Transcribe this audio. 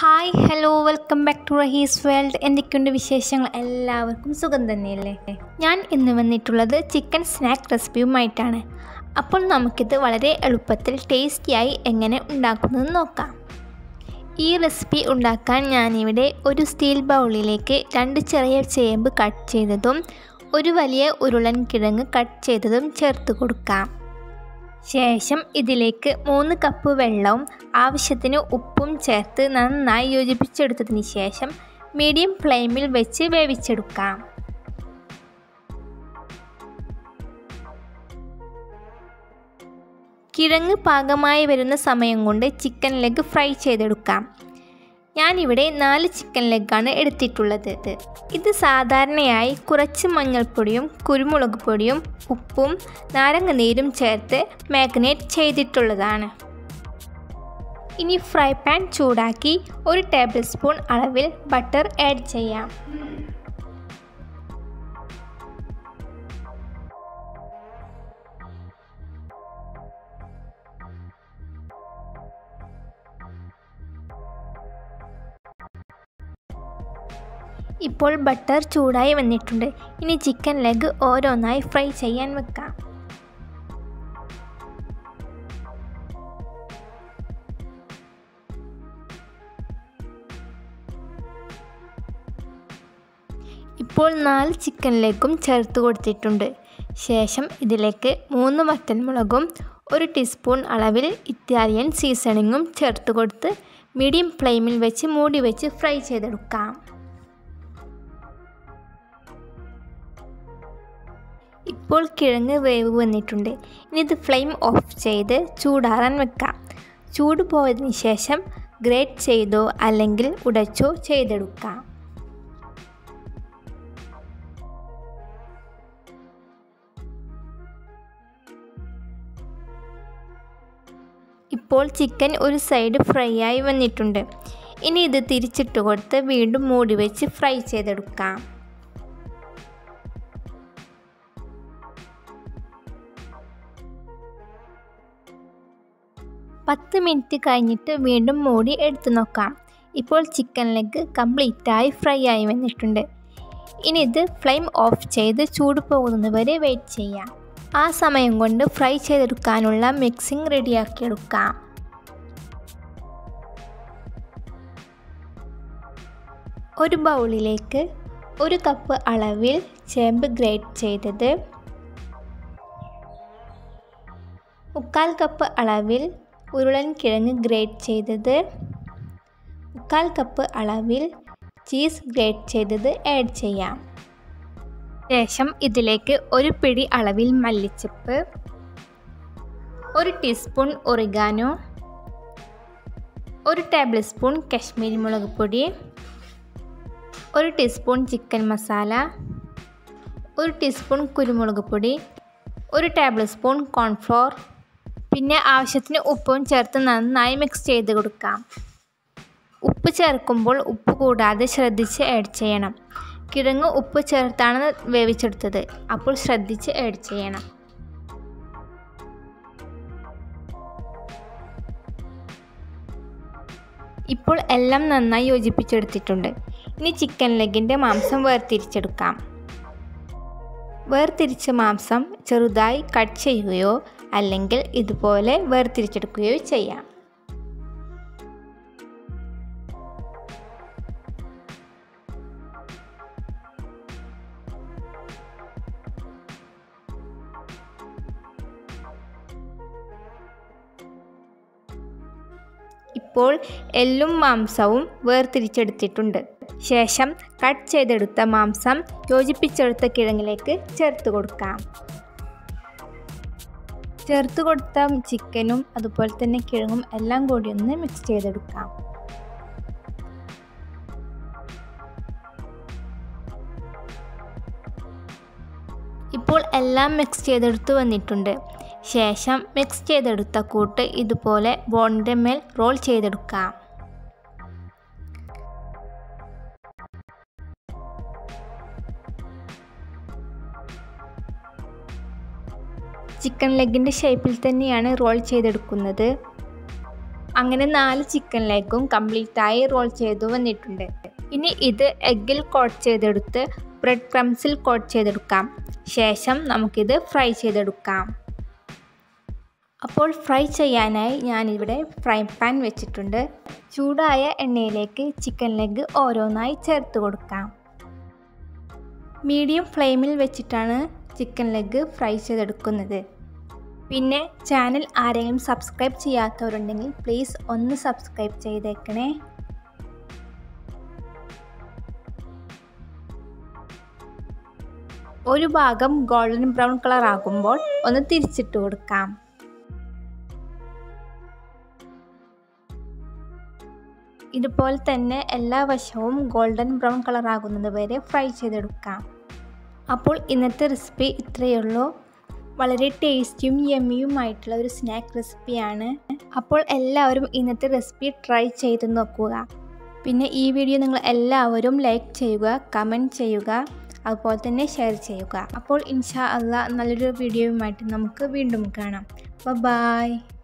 hi hello welcome back to Rahees world എന്തൊക്കെയുണ്ട് വിശേഷങ്ങൾ എല്ലാവർക്കും സുഖം തന്നെയല്ലേ ഞാൻ ഇന്ന് വന്നിട്ടുള്ളത് ചിക്കൻ സ്നാക്ക് റെസിപ്പിയുമായിട്ടാണ് അപ്പോൾ നമുക്കിത് വളരെ എളുപ്പത്തിൽ ടേസ്റ്റിയായി എങ്ങനെ ഉണ്ടാക്കുന്നത് നോക്കാം ഈ റെസിപ്പി ഉണ്ടാക്കാൻ ഞാനിവിടെ ഒരു സ്റ്റീൽ ബൗളിലേക്ക് രണ്ട് ചെറിയ ചേമ്പ് കട്ട് ചെയ്തതും ഒരു വലിയ ഉരുളൻ കിഴങ്ങ് കട്ട് ചെയ്തതും ചേർത്ത് കൊടുക്കാം ശേഷം ഇതിലേക്ക് മൂന്ന് കപ്പ് വെള്ളവും ആവശ്യത്തിന് ഉപ്പും ചേർത്ത് നന്നായി യോജിപ്പിച്ചെടുത്തതിന് ശേഷം മീഡിയം ഫ്ലെയിമിൽ വെച്ച് വേവിച്ചെടുക്കാം കിഴങ്ങ് പാകമായി വരുന്ന സമയം കൊണ്ട് ചിക്കൻ ലെഗ് ഫ്രൈ ചെയ്തെടുക്കാം ഞാനിവിടെ നാല് ചിക്കൻ ലെഗാണ് എടുത്തിട്ടുള്ളത് ഇത് സാധാരണയായി കുറച്ച് മഞ്ഞൾപ്പൊടിയും കുരുമുളക് പൊടിയും ഉപ്പും നാരങ്ങ നീരും ചേർത്ത് മാഗ്നേറ്റ് ചെയ്തിട്ടുള്ളതാണ് ഇനി ഫ്രൈ പാൻ ചൂടാക്കി ഒരു ടേബിൾ സ്പൂൺ അളവിൽ ബട്ടർ ആഡ് ചെയ്യാം ഇപ്പോൾ ബട്ടർ ചൂടായി വന്നിട്ടുണ്ട് ഇനി ചിക്കൻ ലെഗ് ഓരോന്നായി ഫ്രൈ ചെയ്യാൻ വെക്കാം ഇപ്പോൾ നാല് ചിക്കൻ ലെഗും ചേർത്ത് കൊടുത്തിട്ടുണ്ട് ശേഷം ഇതിലേക്ക് മൂന്ന് വറ്റൽമുളകും ഒരു ടീസ്പൂൺ അളവിൽ ഇറ്റാലിയൻ സീസണിങ്ങും ചേർത്ത് കൊടുത്ത് മീഡിയം ഫ്ലെയിമിൽ വെച്ച് മൂടി വെച്ച് ഫ്രൈ ചെയ്തെടുക്കാം ഇപ്പോൾ കിഴങ്ങ് വേവ് വന്നിട്ടുണ്ട് ഇനി ഇത് ഫ്ലെയിം ഓഫ് ചെയ്ത് ചൂടാറാൻ വെക്കാം ചൂട് പോയതിന് ശേഷം ഗ്രേറ്റ് ചെയ്തോ അല്ലെങ്കിൽ ഉടച്ചോ ചെയ്തെടുക്കാം ഇപ്പോൾ ചിക്കൻ ഒരു സൈഡ് ഫ്രൈ ആയി വന്നിട്ടുണ്ട് ഇനി ഇത് തിരിച്ചിട്ട് കൊടുത്ത് വീണ്ടും മൂടി വെച്ച് ഫ്രൈ ചെയ്തെടുക്കാം പത്ത് മിനിറ്റ് കഴിഞ്ഞിട്ട് വീണ്ടും മൂടി എടുത്തു നോക്കാം ഇപ്പോൾ ചിക്കൻ ലെഗ് കംപ്ലീറ്റായി ഫ്രൈ ആയി വന്നിട്ടുണ്ട് ഇനി ഇത് ഫ്ലെയിം ഓഫ് ചെയ്ത് ചൂട് പോകുന്നത് വരെ വെയിറ്റ് ചെയ്യാം ആ സമയം കൊണ്ട് ഫ്രൈ ചെയ്തെടുക്കാനുള്ള മിക്സിംഗ് റെഡിയാക്കിയെടുക്കാം ഒരു ബൗളിലേക്ക് ഒരു കപ്പ് അളവിൽ ചേമ്പ് ഗ്രേറ്റ് ചെയ്തത് മുക്കാൽ കപ്പ് അളവിൽ ഉരുളൻ കിഴങ്ങ് ഗ്രേറ്റ് ചെയ്തത് മുക്കാൽ കപ്പ് അളവിൽ ചീസ് ഗ്രേറ്റ് ചെയ്തത് ആഡ് ചെയ്യാം ശേഷം ഇതിലേക്ക് ഒരു പിടി അളവിൽ മല്ലിച്ചപ്പ് ഒരു ടീസ്പൂൺ ഒറിഗാനോ ഒരു ടേബിൾ സ്പൂൺ കശ്മീരി മുളക് പൊടി ഒരു ടീസ്പൂൺ ചിക്കൻ മസാല ഒരു ടീസ്പൂൺ കുരുമുളക് പൊടി ഒരു ടേബിൾ സ്പൂൺ കോൺഫ്ലോർ പിന്നെ ആവശ്യത്തിന് ഉപ്പും ചേർത്ത് നന്നായി മിക്സ് ചെയ്ത് കൊടുക്കാം ഉപ്പ് ചേർക്കുമ്പോൾ ഉപ്പ് കൂടാതെ ശ്രദ്ധിച്ച് ആഡ് ചെയ്യണം കിഴങ്ങ് ഉപ്പ് ചേർത്താണ് വേവിച്ചെടുത്തത് അപ്പോൾ ശ്രദ്ധിച്ച് ആഡ് ചെയ്യണം ഇപ്പോൾ എല്ലാം നന്നായി യോജിപ്പിച്ചെടുത്തിട്ടുണ്ട് ഇനി ചിക്കൻ ലെഗിൻ്റെ മാംസം വേർതിരിച്ചെടുക്കാം വേർതിരിച്ച മാംസം ചെറുതായി കട്ട് ചെയ്യുകയോ അല്ലെങ്കിൽ ഇതുപോലെ വേർതിരിച്ചെടുക്കുകയോ ചെയ്യാം ഇപ്പോൾ എല്ലും മാംസവും വേർതിരിച്ചെടുത്തിട്ടുണ്ട് ശേഷം കട്ട് ചെയ്തെടുത്ത മാംസം യോജിപ്പിച്ചെടുത്ത കിഴങ്ങിലേക്ക് ചേർത്ത് കൊടുക്കാം ചേർത്ത് കൊടുത്ത ചിക്കനും അതുപോലെ തന്നെ കിഴങ്ങും എല്ലാം കൂടി ഒന്ന് മിക്സ് ചെയ്തെടുക്കാം ഇപ്പോൾ എല്ലാം മിക്സ് ചെയ്തെടുത്ത് വന്നിട്ടുണ്ട് ശേഷം മിക്സ് ചെയ്തെടുത്ത കൂട്ട് ഇതുപോലെ ബോണിൻ്റെ മേൽ റോൾ ചെയ്തെടുക്കാം ചിക്കൻ ലെഗിൻ്റെ ഷേപ്പിൽ തന്നെയാണ് റോൾ ചെയ്തെടുക്കുന്നത് അങ്ങനെ നാല് ചിക്കൻ ലെഗും കംപ്ലീറ്റായി റോൾ ചെയ്തു വന്നിട്ടുണ്ട് ഇനി ഇത് എഗ്ഗിൽ കോട്ട് ചെയ്തെടുത്ത് ബ്രെഡ് ക്രംസിൽ കോട്ട് ചെയ്തെടുക്കാം ശേഷം നമുക്കിത് ഫ്രൈ ചെയ്തെടുക്കാം അപ്പോൾ ഫ്രൈ ചെയ്യാനായി ഞാനിവിടെ ഫ്രൈ പാൻ വെച്ചിട്ടുണ്ട് ചൂടായ എണ്ണയിലേക്ക് ചിക്കൻ ലെഗ് ഓരോന്നായി ചേർത്ത് കൊടുക്കാം മീഡിയം ഫ്ലെയിമിൽ വെച്ചിട്ടാണ് ചിക്കൻ ലെഗ് ഫ്രൈ ചെയ്തെടുക്കുന്നത് പിന്നെ ചാനൽ ആരെങ്കിലും സബ്സ്ക്രൈബ് ചെയ്യാത്തവരുണ്ടെങ്കിൽ പ്ലീസ് ഒന്ന് സബ്സ്ക്രൈബ് ചെയ്തേക്കണേ ഒരു ഭാഗം ഗോൾഡൻ ബ്രൗൺ കളർ ആകുമ്പോൾ ഒന്ന് തിരിച്ചിട്ട് കൊടുക്കാം ഇതുപോലെ തന്നെ എല്ലാ വശവും ഗോൾഡൻ ബ്രൗൺ കളർ ആകുന്നത് വരെ ഫ്രൈ ചെയ്തെടുക്കാം അപ്പോൾ ഇന്നത്തെ റെസിപ്പി ഇത്രയേ ഉള്ളൂ വളരെ ടേസ്റ്റിയും യമ്മിയുമായിട്ടുള്ള ഒരു സ്നാക്ക് റെസിപ്പിയാണ് അപ്പോൾ എല്ലാവരും ഇന്നത്തെ റെസിപ്പി ട്രൈ ചെയ്ത് നോക്കുക പിന്നെ ഈ വീഡിയോ നിങ്ങൾ എല്ലാവരും ലൈക്ക് ചെയ്യുക കമൻറ്റ് ചെയ്യുക അതുപോലെ തന്നെ ഷെയർ ചെയ്യുക അപ്പോൾ ഇൻഷാ അല്ല നല്ലൊരു വീഡിയോയുമായിട്ട് നമുക്ക് വീണ്ടും കാണാം ബൈ